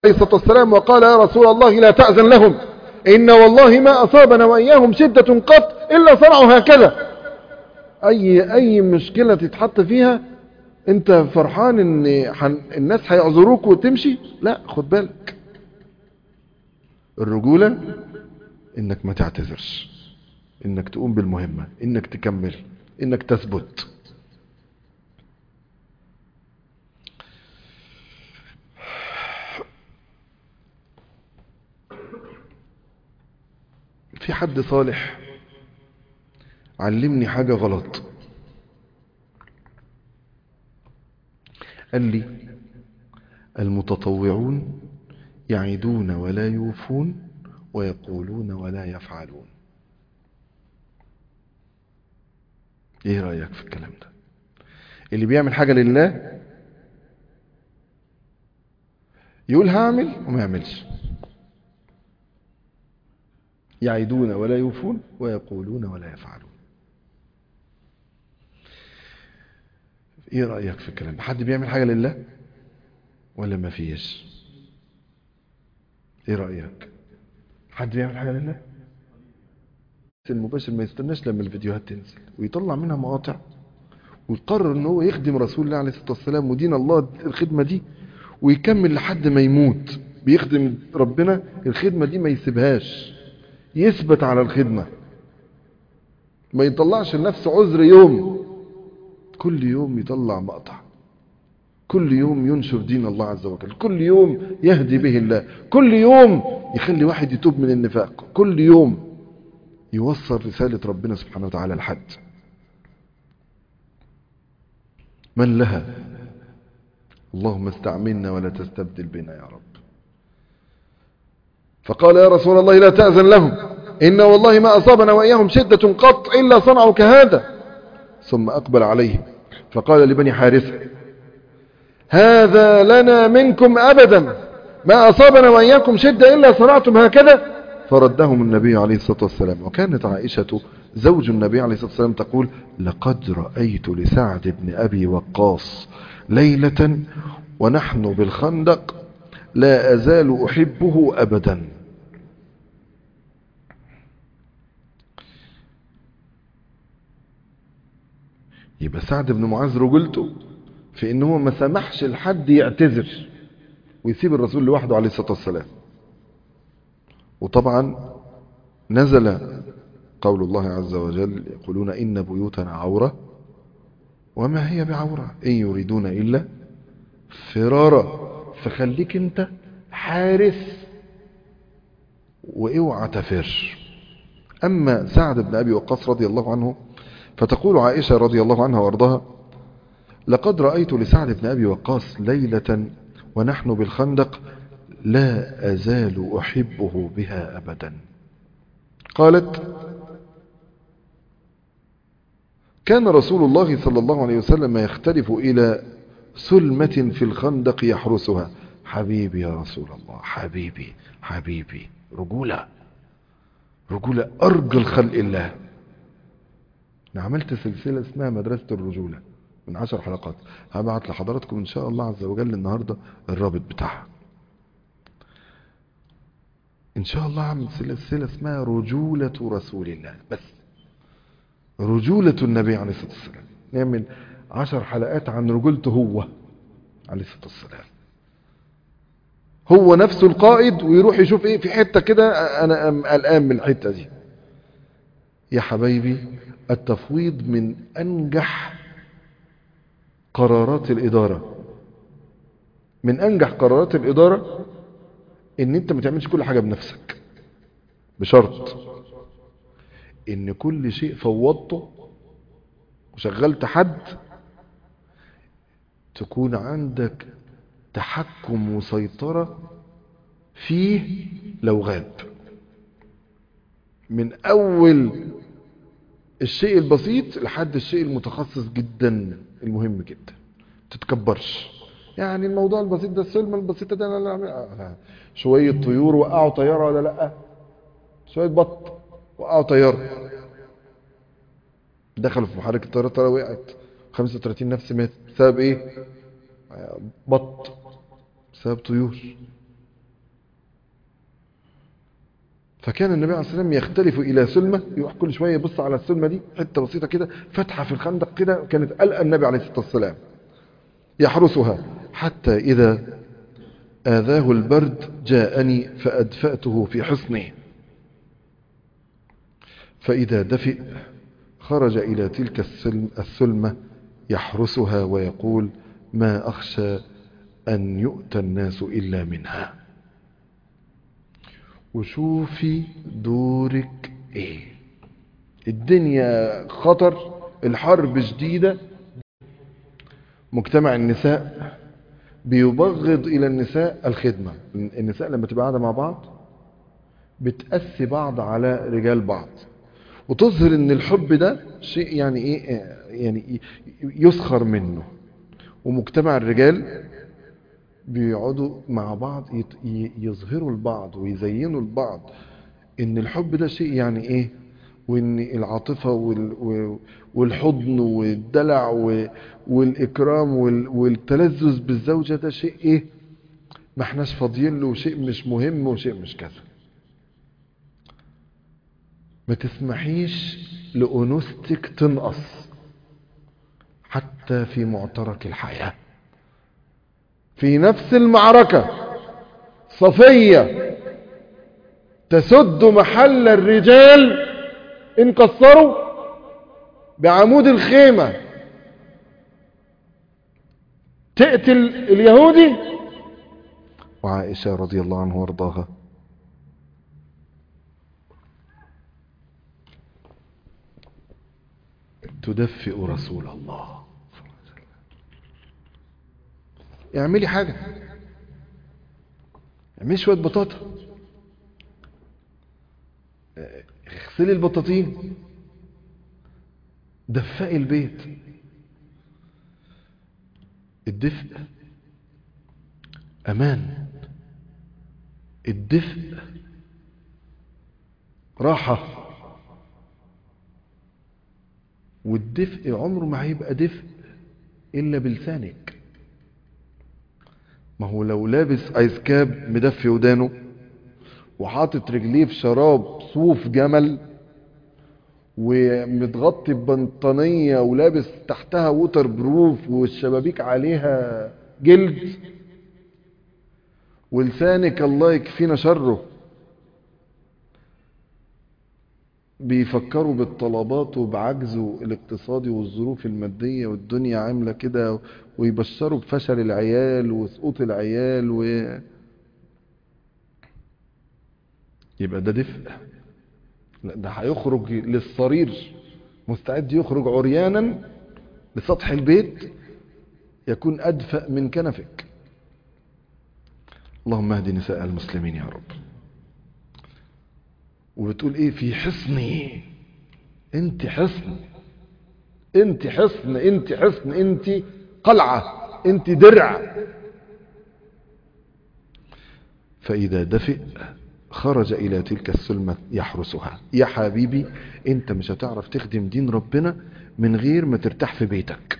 عليه الصلاة والسلام وقال يا رسول الله لا تأذن لهم إن والله ما أصابنا وإياهم شدة قط إلا صنعوا هكذا أي, أي مشكلة تتحط فيها أنت فرحان إن حن الناس هيعذروك وتمشي لا خد بالك الرجولة إنك ما تعتذرش إنك تقوم بالمهمة إنك تكمل إنك تثبت في حد صالح علمني حاجة غلط قال لي المتطوعون يعدون ولا يوفون ويقولون ولا يفعلون ايه رأيك في الكلام ده اللي بيعمل حاجة لله يقول هعمل وما يعملش يعدون ولا يوفون ويقولون ولا يفعلون ايه رأيك في الكلام حد بيعمل حاجة لله ولا ما فيش ايه رأيك حد بيعمل حاجة لله المباشر ما يستناش لما الفيديوهات تنزل ويطلع منها مقاطع ويقرر ان هو يخدم رسول الله عليه الصلاة والسلام ودين الله الخدمة دي ويكمل لحد ما يموت بيخدم ربنا الخدمة دي ما يسيبهاش يثبت على الخدمة ما يطلعش لنفسه عذر يوم كل يوم يطلع مقطع كل يوم ينشر دين الله عز وجل كل يوم يهدي به الله كل يوم يخلي واحد يتوب من النفاق كل يوم يوصل رسالة ربنا سبحانه وتعالى لحد من لها اللهم استعملنا ولا تستبدل بنا يا رب فقال يا رسول الله لا تأذن لهم إن والله ما أصابنا وإياهم شدة قط إلا صنعوا كهذا ثم أقبل عليه فقال لبني حارثة هذا لنا منكم أبدا ما أصابنا وإياكم شدة إلا صنعتم هكذا فردهم النبي عليه الصلاة والسلام وكانت عائشة زوج النبي عليه الصلاة والسلام تقول لقد رأيت لسعد بن أبي وقاص ليلة ونحن بالخندق لا أزال أحبه أبدا يبقى سعد بن معاذ رجلته في ان هو ما سمحش لحد يعتذر ويسيب الرسول لوحده عليه الصلاة والسلام وطبعا نزل قول الله عز وجل يقولون إن بيوتنا عورة وما هي بعورة إن يريدون إلا فرارا فخليك انت حارس واوعى تفر أما سعد بن أبي وقاص رضي الله عنه فتقول عائشة رضي الله عنها وارضها لقد رأيت لسعد بن أبي وقاص ليلة ونحن بالخندق لا أزال أحبه بها أبدا قالت كان رسول الله صلى الله عليه وسلم يختلف إلى سلمة في الخندق يحرسها حبيبي يا رسول الله حبيبي حبيبي رجولة رجولة أرجل خلق الله أنا عملت سلسلة اسمها مدرسة الرجولة من عشر حلقات هبعت لحضراتكم إن شاء الله عز وجل النهاردة الرابط بتاعها إن شاء الله عمل سلسلة اسمها رجولة رسول الله بس رجولة النبي عليه الصلاة والسلام نعمل عشر حلقات عن رجولته هو عليه الصلاة والسلام هو نفسه القائد ويروح يشوف ايه في حتة كده انا قلقان من الحتة دي يا حبايبي التفويض من انجح قرارات الادارة من انجح قرارات الادارة ان انت ما تعملش كل حاجة بنفسك بشرط ان كل شيء فوضته وشغلت حد تكون عندك تحكم وسيطرة فيه لو غاب من اول الشيء البسيط لحد الشيء المتخصص جدا المهم جدا تتكبرش يعني الموضوع البسيط ده السلمة البسيطة ده لا لا شوية طيور وقعوا طيارة ولا لا شوية بط وقعوا طيارة دخلوا في محرك الطيارة الطيارة وقعت 35 نفس مات بسبب ايه بط بسبب طيور فكان النبي عليه الصلاة والسلام يختلف إلى سلمة يروح كل شوية يبص على السلمة دي حتة بسيطة كده فتحة في الخندق كده كانت قلقة النبي عليه الصلاة والسلام يحرسها حتى إذا آذاه البرد جاءني فأدفأته في حصنه فإذا دفئ خرج إلى تلك السلم السلمة يحرسها ويقول ما أخشى أن يؤتى الناس إلا منها وشوفي دورك ايه الدنيا خطر الحرب شديدة مجتمع النساء بيبغض إلى النساء الخدمة النساء لما تبقى قاعدة مع بعض بتأسي بعض على رجال بعض وتظهر ان الحب ده شيء يعني ايه يعني يسخر منه ومجتمع الرجال بيقعدوا مع بعض يظهروا البعض ويزينوا البعض ان الحب ده شيء يعني ايه وان العاطفة والحضن والدلع والاكرام والتلذذ بالزوجة ده شيء ايه ما احناش فاضيين له وشيء مش مهم وشيء مش كذا ما تسمحيش لأنوثتك تنقص حتى في معترك الحياة في نفس المعركة صفية تسد محل الرجال إن قصروا بعمود الخيمة تقتل اليهودي وعائشة رضي الله عنه وارضاها تدفئ رسول الله اعملي حاجة اعملي شوية بطاطا اغسلي البطاطين دفئي البيت الدفء امان الدفء راحة والدفء عمره ما هيبقى دفء الا بلسانك ما هو لو لابس ايس كاب مدفي ودانه وحاطط رجليه في شراب صوف جمل ومتغطي ببنطانية ولابس تحتها ووتر بروف والشبابيك عليها جلد ولسانك الله يكفينا شره بيفكروا بالطلبات وبعجزه الاقتصادي والظروف المادية والدنيا عاملة كده ويبشروا بفشل العيال وسقوط العيال و يبقى ده دفء لا ده هيخرج للصرير مستعد يخرج عريانا لسطح البيت يكون أدفأ من كنفك اللهم اهد نساء المسلمين يا رب وبتقول ايه في حصني انت حصن انت حصن انت حصن انت قلعة انت درع فإذا دفئ خرج إلى تلك السلمة يحرسها يا حبيبي انت مش هتعرف تخدم دين ربنا من غير ما ترتاح في بيتك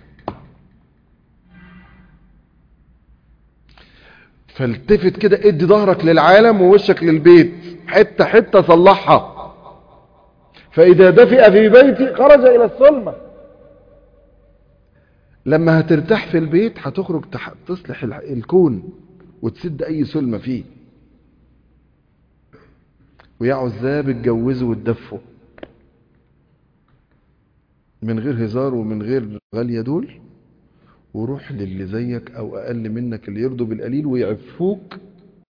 فالتفت كده ادي ظهرك للعالم ووشك للبيت حتة حتة صلحها فإذا دفئ في بيتي خرج إلى السلمة لما هترتاح في البيت هتخرج تح... تصلح الكون وتسد أي سلمة فيه ويا عزاب اتجوزوا واتدفوا من غير هزار ومن غير غالية دول وروح للي زيك او اقل منك اللي يرضوا بالقليل ويعفوك